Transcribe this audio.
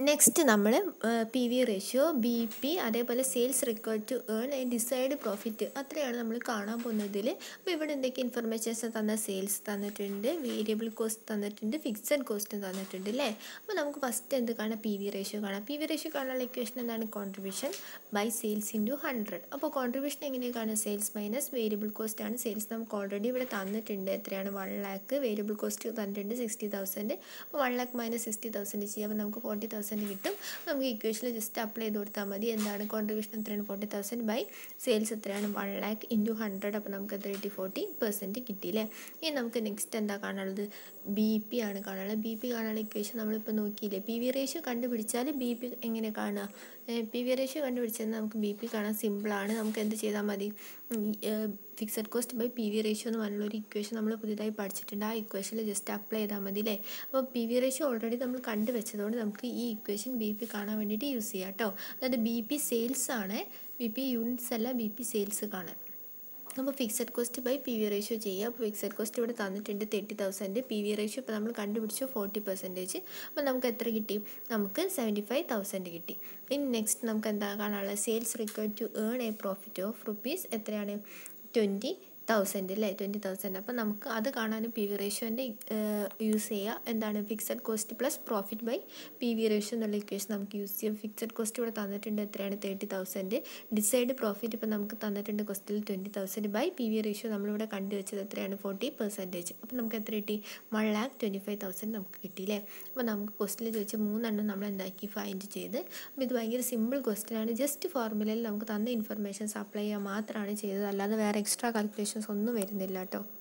next നമ്മൾ P V ratio B P അതേപോലെ sales required to earn a desired profit അത്രയാണ് നമ്മൾ കാണാൻ പോകുന്നതിൽ അപ്പോൾ ഇവിടെ എന്തൊക്കെ ഇൻഫർമേഷൻസ് തന്ന സെയിൽസ് തന്നിട്ടുണ്ട് വേരിയബിൾ കോസ്റ്റ് തന്നിട്ടുണ്ട് ഫിക്സഡ് കോസ്റ്റ് തന്നിട്ടുണ്ട് അല്ലേ അപ്പോൾ നമുക്ക് ഫസ്റ്റ് എന്ത് കാണാം പി വി റേഷ്യോ കാണാം പി വി റേഷ്യോ കാണാനുള്ള ഇക്വേഷൻ എന്താണ് contribution by sales into hundred അപ്പോൾ കോൺട്രിബ്യൂഷൻ എങ്ങനെയാണ് സെയിൽസ് മൈനസ് വേരിയബിൾ കോസ്റ്റ് ആണ് സെയിൽസ് നമുക്ക് ഓൾറെഡി ഇവിടെ തന്നിട്ടുണ്ട് എത്രയാണ് വൺ ലാക്ക് വേരിയബിൾ കോസ്റ്റ് തന്നിട്ടുണ്ട് സിക്സ്റ്റി തൗസൻഡ് അപ്പോൾ one lakh minus sixty thousand ചെയ്യുമ്പോൾ നമുക്ക് ഫോർട്ടി തൗസൻഡ് കിട്ടും നമുക്ക് ഇക്വേഷനിൽ ജസ്റ്റ് അപ്ലൈ ചെയ്ത് കൊടുത്താൽ മതി എന്താണ് കോൺട്രിബ്യൂഷൻ എത്രയാണ് ഫോർട്ടി തൗസൻഡ് ബൈ സെയിൽസ് എത്രയാണ് വൺ ലാക്ക് ഇൻറ്റു ഹൺഡ്രഡ് അപ്പോൾ നമുക്ക് എത്ര കിട്ടി ഫോർട്ടി പെർസെൻറ്റ് കിട്ടിയില്ലേ ഇനി നമുക്ക് നെക്സ്റ്റ് എന്താ കാണാനുള്ളത് ബി പി ആണ് കാണാനുള്ളത് ബി പി കാണാനുള്ള ഇക്വേഷൻ നമ്മളിപ്പോൾ നോക്കിയില്ലേ പി വി റേഷ്യോ കണ്ടുപിടിച്ചാൽ ബി പി എങ്ങനെ കാണുക പി വി റേഷ്യോ കണ്ടുപിടിച്ചാൽ നമുക്ക് ബി പി കാണാൻ സിമ്പിളാണ് നമുക്ക് എന്ത് ചെയ്താൽ മതി fixed cost by P V ratio എന്ന് പറഞ്ഞുള്ള ഒരു ഇക്വേഷൻ നമ്മൾ പുതിയതായി പഠിച്ചിട്ടുണ്ട് ആ ഇക്വേഷനിൽ ജസ്റ്റ് അപ്ലൈ ചെയ്താൽ മതി അല്ലേ അപ്പോൾ പി വി റേഷ്യോ ഓൾറെഡി നമ്മൾ കണ്ടു വെച്ചതുകൊണ്ട് നമുക്ക് ഈ ഇക്വേഷൻ ബി പി കാണാൻ വേണ്ടിയിട്ട് യൂസ് ചെയ്യാം കേട്ടോ അതായത് ബി പി സെയിൽസ് ആണ് ബി പി യൂണിറ്റ്സ് അല്ല ബി പി സെയിൽസ് കാണാൻ അപ്പോൾ fixed cost by P V ratio ചെയ്യുക അപ്പോൾ ഫിക്സഡ് കോസ്റ്റ് ഇവിടെ തന്നിട്ടുണ്ട് thirty thousand P V ratio ഇപ്പോൾ നമ്മൾ കണ്ടുപിടിച്ചു ഫോർട്ടി പെർസെൻറ്റേജ് അപ്പോൾ നമുക്ക് എത്ര കിട്ടി നമുക്ക് സെവൻറ്റി ഫൈവ് തൗസൻഡ് കിട്ടി ഇനി നെക്സ്റ്റ് നമുക്ക് എന്താ കാണാനുള്ളത് sales required to earn a profit of rupees എത്രയാണ് ട്വൻറ്റി തൗസൻഡ് അല്ലേ ട്വൻറ്റി തൗസൻഡ് അപ്പോൾ നമുക്ക് അത് കാണാനും പി വി റേഷ്യോൻ്റെ യൂസ് ചെയ്യുക എന്താണ് fixed cost plus profit by P V ratio എന്നുള്ള ഇക്വേഷൻ നമുക്ക് യൂസ് ചെയ്യാം ഫിക്സഡ് കോസ്റ്റ് ഇവിടെ തന്നിട്ടുണ്ട് എത്രയാണ് തേർട്ടി തൗസൻഡ് ഡിസൈഡ് പ്രോഫിറ്റ് ഇപ്പോൾ നമുക്ക് തന്നിട്ടുണ്ട് കോസ്റ്റിൽ twenty thousand by P V ratio നമ്മളിവിടെ കണ്ടു വെച്ചത് എത്രയാണ് ഫോർട്ടി പെർസെൻറ്റേജ് അപ്പോൾ നമുക്ക് എത്ര കിട്ടി one lakh twenty five thousand നമുക്ക് കിട്ടിയില്ലേ അപ്പോൾ നമുക്ക് ക്വസ്റ്റിൽ ചോദിച്ച മൂന്നെണ്ണം നമ്മൾ എന്താക്കി ഫൈൻഡ് ചെയ്ത് അപ്പോൾ ഇത് ഭയങ്കര സിമ്പിൾ ക്വസ്റ്റ്യൻ ആണ് ജസ്റ്റ് ഫോർമുലയിൽ നമുക്ക് തന്ന ഇൻഫർമേഷൻസ് അപ്ലൈ ചെയ്യാൻ മാത്രമാണ് ചെയ്തത് അല്ലാതെ വേറെ എക്സ്ട്രാ കാൽക്കുലേഷൻസ് ഒന്നും വരുന്നില്ല കേട്ടോ